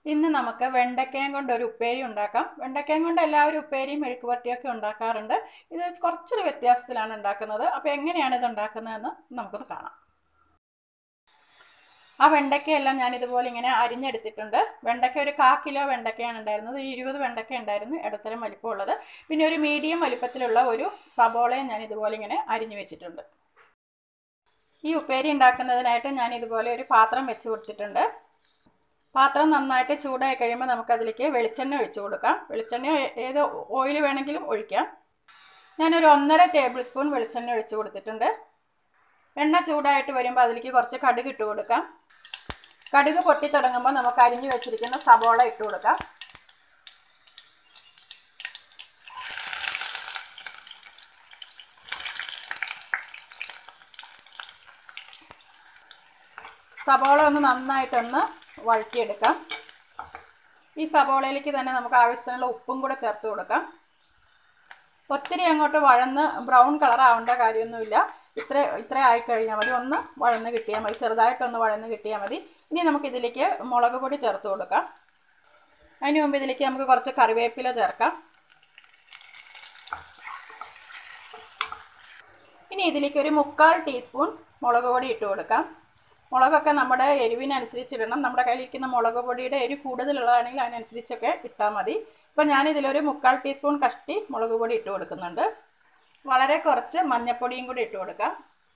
ഇന്ന് നമുക്ക് വെണ്ടക്കയും കൊണ്ട് ഒരു ഉപ്പേരി ഉണ്ടാക്കാം വെണ്ടക്കയും കൊണ്ട് എല്ലാവരും ഉപ്പേരിയും മെഴുക്കുപുരട്ടിയൊക്കെ ഉണ്ടാക്കാറുണ്ട് ഇത് കുറച്ചൊരു വ്യത്യാസത്തിലാണ് ഉണ്ടാക്കുന്നത് അപ്പോൾ എങ്ങനെയാണ് ഇത് ഉണ്ടാക്കുന്നതെന്ന് നമുക്കൊന്ന് കാണാം ആ വെണ്ടക്കയെല്ലാം ഞാൻ ഇതുപോലെ ഇങ്ങനെ അരിഞ്ഞെടുത്തിട്ടുണ്ട് വെണ്ടക്ക ഒരു കാ കിലോ വെണ്ടക്കയാണ് ഉണ്ടായിരുന്നത് ഇരുപത് വെണ്ടക്ക ഉണ്ടായിരുന്നു ഇടത്തരം വലിപ്പമുള്ളത് പിന്നെ ഒരു മീഡിയം വലിപ്പത്തിലുള്ള ഒരു സബോളയും ഞാൻ ഇതുപോലെ ഇങ്ങനെ അരിഞ്ഞു വെച്ചിട്ടുണ്ട് ഈ ഉപ്പേരി ഉണ്ടാക്കുന്നതിനായിട്ട് ഞാൻ ഇതുപോലെ ഒരു പാത്രം വെച്ച് കൊടുത്തിട്ടുണ്ട് പാത്രം നന്നായിട്ട് ചൂടായി കഴിയുമ്പോൾ നമുക്കതിലേക്ക് വെളിച്ചെണ്ണ ഒഴിച്ചു കൊടുക്കാം വെളിച്ചെണ്ണ ഏത് ഓയിൽ വേണമെങ്കിലും ഒഴിക്കാം ഞാനൊരു ഒന്നര ടേബിൾ സ്പൂൺ വെളിച്ചെണ്ണ ഒഴിച്ചു കൊടുത്തിട്ടുണ്ട് എണ്ണ ചൂടായിട്ട് വരുമ്പോൾ അതിലേക്ക് കുറച്ച് കടുക് ഇട്ട് കൊടുക്കാം കടുക് പൊട്ടി തുടങ്ങുമ്പോൾ നമുക്ക് അരിഞ്ഞു വെച്ചിരിക്കുന്ന സബോള ഇട്ട് കൊടുക്കാം സബോള ഒന്ന് നന്നായിട്ടൊന്ന് വഴറ്റിയെടുക്കാം ഈ സബോളയിലേക്ക് തന്നെ നമുക്ക് ആവശ്യത്തിനുള്ള ഉപ്പും കൂടെ ചേർത്ത് കൊടുക്കാം ഒത്തിരി അങ്ങോട്ട് വഴന്ന് ബ്രൗൺ കളർ ആവേണ്ട കാര്യമൊന്നുമില്ല ഇത്ര ഇത്ര ആയിക്കഴിഞ്ഞാൽ മതി ഒന്ന് വഴന്ന് കിട്ടിയാൽ മതി ചെറുതായിട്ടൊന്ന് വഴന്ന് കിട്ടിയാൽ മതി ഇനി നമുക്ക് ഇതിലേക്ക് മുളക് പൊടി ചേർത്ത് കൊടുക്കാം അതിന് മുമ്പ് ഇതിലേക്ക് നമുക്ക് കുറച്ച് കറിവേപ്പില ചേർക്കാം ഇനി ഇതിലേക്ക് ഒരു മുക്കാൽ ടീസ്പൂൺ മുളക് പൊടി ഇട്ട് കൊടുക്കാം മുളകൊക്കെ നമ്മുടെ എരിവിനനുസരിച്ച് ഇടണം നമ്മുടെ കയ്യിലിരിക്കുന്ന മുളക് പൊടിയുടെ എരി കൂടുതലുള്ളതാണെങ്കിൽ അതിനനുസരിച്ചൊക്കെ ഇട്ടാൽ മതി ഇപ്പോൾ ഞാനിതിലൊരു മുക്കാൽ ടീസ്പൂൺ കഷ്ടി മുളക് പൊടി ഇട്ട് കൊടുക്കുന്നുണ്ട് വളരെ കുറച്ച് മഞ്ഞൾപ്പൊടിയും കൂടി ഇട്ട് കൊടുക്കാം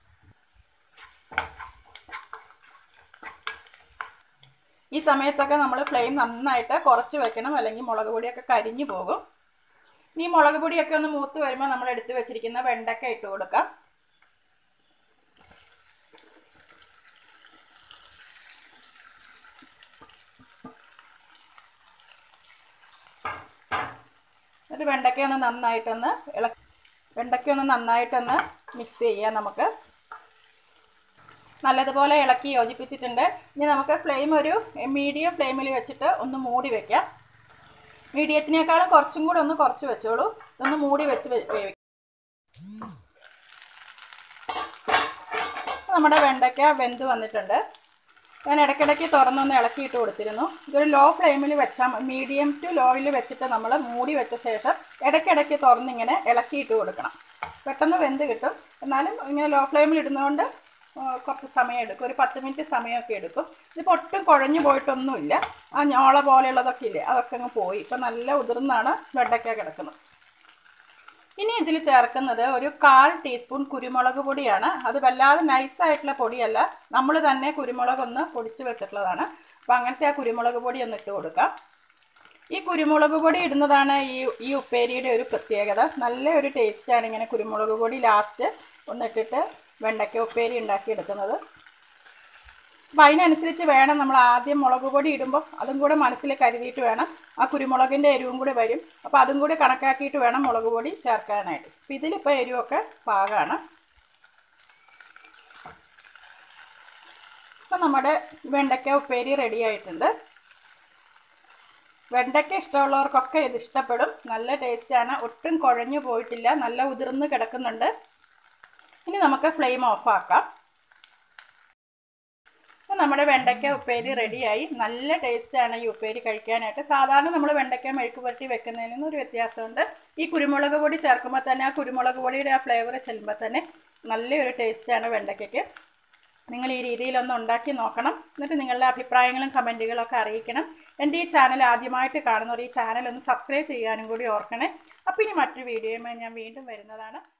ഈ സമയത്തൊക്കെ നമ്മൾ ഫ്ലെയിം നന്നായിട്ട് കുറച്ച് വെക്കണം അല്ലെങ്കിൽ മുളക് പൊടിയൊക്കെ കരിഞ്ഞു പോകും ഇനി മുളക് പൊടിയൊക്കെ ഒന്ന് മൂത്ത് വരുമ്പോൾ നമ്മൾ എടുത്ത് വെച്ചിരിക്കുന്ന വെണ്ടക്ക ഇട്ട് കൊടുക്കാം ഒരു വെണ്ടയ്ക്ക ഒന്ന് നന്നായിട്ടൊന്ന് ഇള വെണ്ടയ്ക്ക ഒന്ന് നന്നായിട്ടൊന്ന് മിക്സ് ചെയ്യാം നമുക്ക് നല്ലതുപോലെ ഇളക്കി യോജിപ്പിച്ചിട്ടുണ്ട് ഇനി നമുക്ക് ഫ്ലെയിം ഒരു മീഡിയം ഫ്ലെയിമിൽ വെച്ചിട്ട് ഒന്ന് മൂടി വെക്കാം മീഡിയത്തിനേക്കാളും കുറച്ചും കൂടെ ഒന്ന് കുറച്ച് വെച്ചോളൂ ഒന്ന് മൂടി വെച്ച് വേവിക്കാം നമ്മുടെ വെണ്ടയ്ക്ക വെന്ത് വന്നിട്ടുണ്ട് ഞാൻ ഇടയ്ക്കിടയ്ക്ക് തുറന്നൊന്ന് ഇളക്കിയിട്ട് കൊടുത്തിരുന്നു ഇതൊരു ലോ ഫ്ലെയിമിൽ വെച്ചാൽ മീഡിയം ടു ലോയിൽ വെച്ചിട്ട് നമ്മൾ മൂടി വെച്ച ശേഷം ഇടയ്ക്കിടയ്ക്ക് തുറന്നിങ്ങനെ ഇളക്കിയിട്ട് കൊടുക്കണം പെട്ടെന്ന് വെന്ത് കിട്ടും എന്നാലും ഇങ്ങനെ ലോ ഫ്ലെയിമിൽ ഇടുന്നതുകൊണ്ട് കുറച്ച് സമയം എടുക്കും ഒരു പത്ത് മിനിറ്റ് സമയമൊക്കെ എടുക്കും ഇതിപ്പോൾ ഒട്ടും കുഴഞ്ഞു പോയിട്ടൊന്നുമില്ല ആ ഞോള പോലെയുള്ളതൊക്കെ ഇല്ലേ അതൊക്കെ അങ്ങ് പോയി ഇപ്പം നല്ല ഉതിർന്നാണ് വെണ്ടയ്ക്ക കിടക്കുന്നത് ഇനി ഇതിൽ ചേർക്കുന്നത് ഒരു കാൽ ടീസ്പൂൺ കുരുമുളക് പൊടിയാണ് അത് വല്ലാതെ നൈസായിട്ടുള്ള പൊടിയല്ല നമ്മൾ തന്നെ കുരുമുളക് ഒന്ന് പൊടിച്ച് വെച്ചിട്ടുള്ളതാണ് അപ്പോൾ അങ്ങനത്തെ ആ കുരുമുളക് പൊടി ഒന്ന് ഇട്ട് കൊടുക്കാം ഈ കുരുമുളക് പൊടി ഇടുന്നതാണ് ഈ ഈ ഉപ്പേരിയുടെ ഒരു പ്രത്യേകത നല്ല ഒരു ടേസ്റ്റാണ് ഇങ്ങനെ കുരുമുളക് പൊടി ലാസ്റ്റ് ഒന്നിട്ടിട്ട് വെണ്ടയ്ക്ക ഉപ്പേരി ഉണ്ടാക്കിയെടുക്കുന്നത് അപ്പം അതിനനുസരിച്ച് വേണം നമ്മൾ ആദ്യം മുളക് പൊടി ഇടുമ്പോൾ അതും കൂടെ മനസ്സിൽ കരുതിയിട്ട് വേണം ആ കുരുമുളകിൻ്റെ എരിവും കൂടെ വരും അപ്പോൾ അതും കൂടി കണക്കാക്കിയിട്ട് വേണം മുളക് പൊടി ചേർക്കാനായിട്ട് അപ്പം ഇതിലിപ്പോൾ എരിവൊക്കെ പാകമാണ് അപ്പം നമ്മുടെ വെണ്ടയ്ക്ക ഉപ്പേരി റെഡി ആയിട്ടുണ്ട് വെണ്ടയ്ക്ക ഇഷ്ടമുള്ളവർക്കൊക്കെ ഇത് ഇഷ്ടപ്പെടും നല്ല ടേസ്റ്റാണ് ഒട്ടും കുഴഞ്ഞു പോയിട്ടില്ല നല്ല ഉതിർന്ന് കിടക്കുന്നുണ്ട് ഇനി നമുക്ക് ഫ്ലെയിം ഓഫാക്കാം അപ്പോൾ നമ്മുടെ വെണ്ടയ്ക്ക ഉപ്പേരി റെഡിയായി നല്ല ടേസ്റ്റാണ് ഈ ഉപ്പേരി കഴിക്കാനായിട്ട് സാധാരണ നമ്മൾ വെണ്ടയ്ക്ക മെഴുക്ക് പുരട്ടി വെക്കുന്നതിൽ നിന്നും ഒരു വ്യത്യാസമുണ്ട് ഈ കുരുമുളക് പൊടി ചേർക്കുമ്പോൾ തന്നെ ആ കുരുമുളക് പൊടിയുടെ ആ ഫ്ലേവർ ചെല്ലുമ്പോൾ തന്നെ നല്ലൊരു ടേസ്റ്റാണ് വെണ്ടയ്ക്കയ്ക്ക് നിങ്ങൾ ഈ രീതിയിലൊന്ന് ഉണ്ടാക്കി നോക്കണം എന്നിട്ട് നിങ്ങളുടെ അഭിപ്രായങ്ങളും കമൻറ്റുകളൊക്കെ അറിയിക്കണം എൻ്റെ ഈ ചാനൽ ആദ്യമായിട്ട് കാണുന്നവർ ഈ ചാനൽ ഒന്ന് സബ്സ്ക്രൈബ് ചെയ്യാനും കൂടി ഓർക്കണേ അപ്പോൾ ഇനി മറ്റൊരു വീഡിയോയുമായി ഞാൻ വീണ്ടും വരുന്നതാണ്